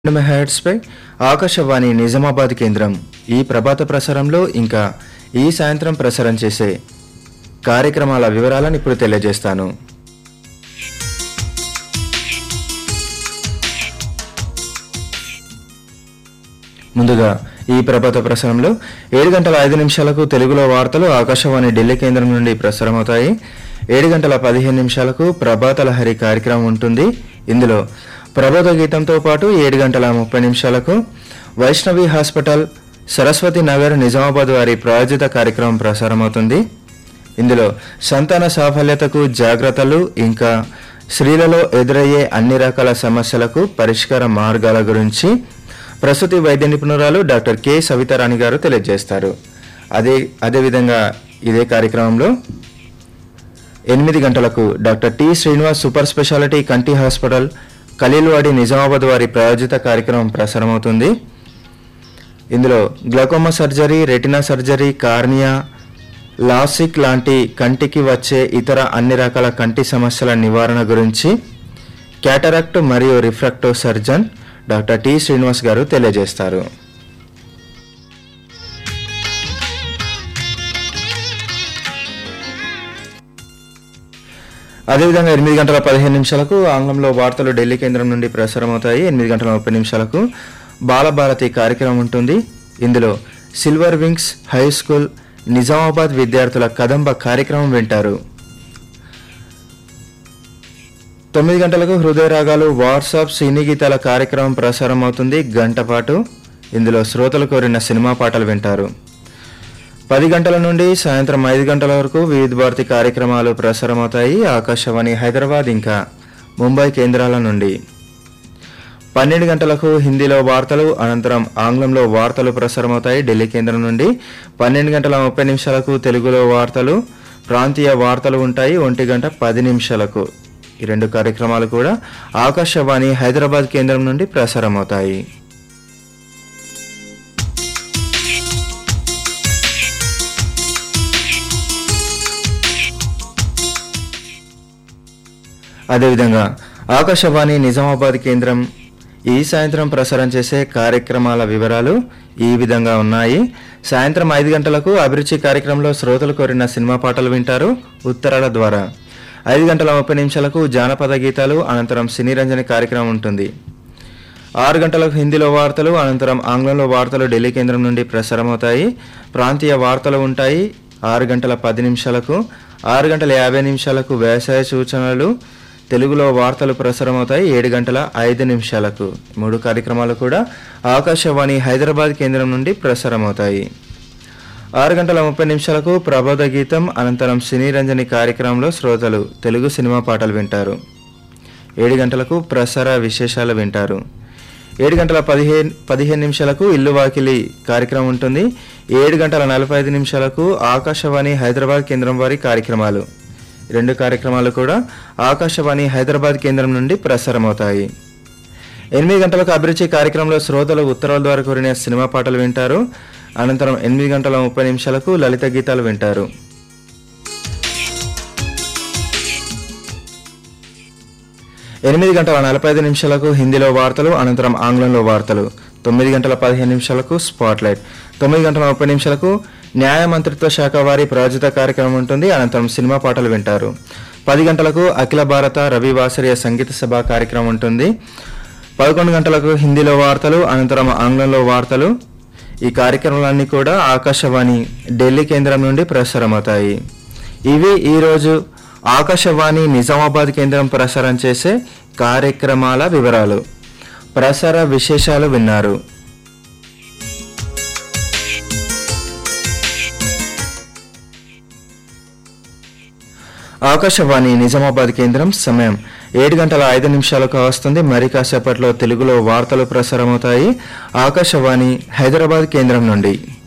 మెగాహెర్ట్స్పై ఆకాశవాణి నిజామాబాద్ కేంద్రం ఈ ప్రభాత ప్రసారంలో ఇంకా ఈ సాయంత్రం ప్రసారం చేసే కార్యక్రమాల వివరాలను ఇప్పుడు తెలియజేస్తాను ముందుగా ఈ ప్రభాత ప్రసారంలో ఏడు గంటల ఐదు నిమిషాలకు తెలుగులో వార్తలు ఆకాశవాణి ఢిల్లీ కేంద్రం నుండి ప్రసారమవుతాయి ఏడు గంటల పదిహేను నిమిషాలకు ప్రభాత లహరి కార్యక్రమం ఉంటుంది ఇందులో ప్రభాత గీతంతో పాటు ఏడు గంటల ముప్పై నిమిషాలకు వైష్ణవి హాస్పిటల్ సరస్వతి నగర్ నిజామాబాద్ వారి ప్రాయోజిత కార్యక్రమం ప్రసారమవుతుంది ఇందులో సంతాన సాఫల్యతకు జాగ్రత్తలు ఇంకా స్త్రీలలో ఎదురయ్యే అన్ని రకాల సమస్యలకు పరిష్కార మార్గాల గురించి ప్రసూతి వైద్య నిపుణురాలు డాక్టర్ కె సవితారాణి గారు తెలియజేస్తారు అదే అదేవిధంగా ఇదే కార్యక్రమంలో ఎనిమిది గంటలకు doctor T Srinivas super speciality కంటి హాస్పిటల్ ఖలీల్వాడి నిజామాబాద్ వారి ప్రాయోజిత కార్యక్రమం ప్రసారమవుతుంది ఇందులో glaucoma surgery retina surgery cornea LASIK లాంటి కంటికి వచ్చే ఇతర అన్ని రకాల కంటి సమస్యల నివారణ గురించి క్యాటరాక్ట్ మరియు refracto surgeon doctor T Srinivas గారు తెలియజేస్తారు అదేవిధంగా ఎనిమిది గంటల పదిహేను నిమిషాలకు ఆంగ్లంలో వార్తలు ఢిల్లీ కేంద్రం నుండి ప్రసారమవుతాయి ఎనిమిది గంటల ముప్పై నిమిషాలకు బాలభారతి కార్యక్రమం ఉంటుంది ఇందులో silver wings high school Nizamabad విద్యార్థుల కదంబ కార్యక్రమం వింటారు తొమ్మిది గంటలకు హృదయ రాగాలు వాట్సాప్ సినీ గీతాల కార్యక్రమం ప్రసారం అవుతుంది గంట పాటు ఇందులో శ్రోతలు కోరిన సినిమా పాటలు వింటారు పది గంటల నుండి సాయంత్రం ఐదు గంటల వరకు వివిధ భారతి కార్యక్రమాలు ప్రసారమవుతాయి ఆకాశవాణి హైదరాబాద్ ఇంకా ముంబై కేంద్రాల నుండి పన్నెండు గంటలకు హిందీలో వార్తలు అనంతరం ఆంగ్లంలో వార్తలు ప్రసారమవుతాయి ఢిల్లీ కేంద్రం నుండి పన్నెండు గంటల ముప్పై నిమిషాలకు తెలుగులో వార్తలు ప్రాంతీయ వార్తలు ఉంటాయి ఒంటి గంట పది నిమిషాలకు ఈ రెండు కార్యక్రమాలు కూడా ఆకాశవాణి హైదరాబాద్ కేంద్రం నుండి ప్రసారమవుతాయి అదేవిధంగా ఆకాశవాణి నిజామాబాద్ కేంద్రం ఈ సాయంత్రం ప్రసారం చేసే కార్యక్రమాల వివరాలు ఈ విధంగా ఉన్నాయి సాయంత్రం ఐదు గంటలకు అభిరుచి కార్యక్రమంలో శ్రోతలు కోరిన సినిమా పాటలు వింటారు ఉత్తరాల ద్వారా ఐదు గంటల ముప్పై నిమిషాలకు జానపద గీతాలు అనంతరం సినీ రంజని కార్యక్రమం ఉంటుంది ఆరు గంటలకు హిందీలో వార్తలు అనంతరం ఆంగ్లంలో వార్తలు ఢిల్లీ కేంద్రం నుండి ప్రసారమవుతాయి ప్రాంతీయ వార్తలు ఉంటాయి ఆరు గంటల పది నిమిషాలకు ఆరు గంటల యాభై నిమిషాలకు వ్యవసాయ సూచనలు తెలుగులో వార్తలు ప్రసారమవుతాయి ఏడు గంటల ఐదు నిమిషాలకు మూడు కార్యక్రమాలు కూడా ఆకాశవాణి హైదరాబాద్ కేంద్రం నుండి ప్రసారమవుతాయి ఆరు గంటల ముప్పై నిమిషాలకు ప్రబోధ గీతం అనంతరం సినీ రంజని కార్యక్రమంలో శ్రోతలు తెలుగు సినిమా పాటలు వింటారు ఏడు గంటలకు ప్రసార విశేషాలు వింటారు ఏడు గంటల పదిహేను పదిహేను నిమిషాలకు ఇల్లు వాకిలి కార్యక్రమం ఉంటుంది ఏడు గంటల నలభై ఐదు నిమిషాలకు ఆకాశవాణి హైదరాబాద్ కేంద్రం వారి కార్యక్రమాలు ఈ రెండు కార్యక్రమాలు కూడా ఆకాశవాణి హైదరాబాద్ కేంద్రం నుండి ప్రసారమవుతాయి ఎనిమిది గంటలకు అభిరుచి కార్యక్రమంలో శ్రోతలు ఉత్తరాల ద్వారా కోరిన సినిమా పాటలు వింటారు అనంతరం ఎనిమిది గంటల ముప్పై నిమిషాలకు లలిత గీతాలు వింటారు ఎనిమిది గంటల నలభై ఐదు నిమిషాలకు హిందీలో వార్తలు అనంతరం ఆంగ్లంలో వార్తలు తొమ్మిది గంటల పదిహేను నిమిషాలకు స్పాట్లైట్ తొమ్మిది గంటల ముప్పై నిమిషాలకు న్యాయ మంత్రిత్వ శాఖ వారి ప్రాయోజిత కార్యక్రమం ఉంటుంది అనంతరం సినిమా పాటలు వింటారు పది గంటలకు అఖిల భారత రవి వాసరియ సంగీత సభ కార్యక్రమం ఉంటుంది పదకొండు గంటలకు హిందీలో వార్తలు అనంతరం ఆంగ్లంలో వార్తలు ఈ కార్యక్రమాలన్నీ కూడా ఆకాశవాణి ఢిల్లీ కేంద్రం నుండి ప్రసారమవుతాయి ఇవి ఈరోజు ఆకాశవాణి నిజామాబాద్ కేంద్రం ప్రసారం చేసే కార్యక్రమాల వివరాలు ప్రసార విశేషాలు విన్నారు ఆకాశవాణి నిజామాబాద్ కేంద్రం సమయం ఏడు గంటల ఐదు నిమిషాలకు వస్తుంది మరి కాసేపట్లో తెలుగులో వార్తలు ప్రసారమవుతాయి ఆకాశవాణి హైదరాబాద్ కేంద్రం నుండి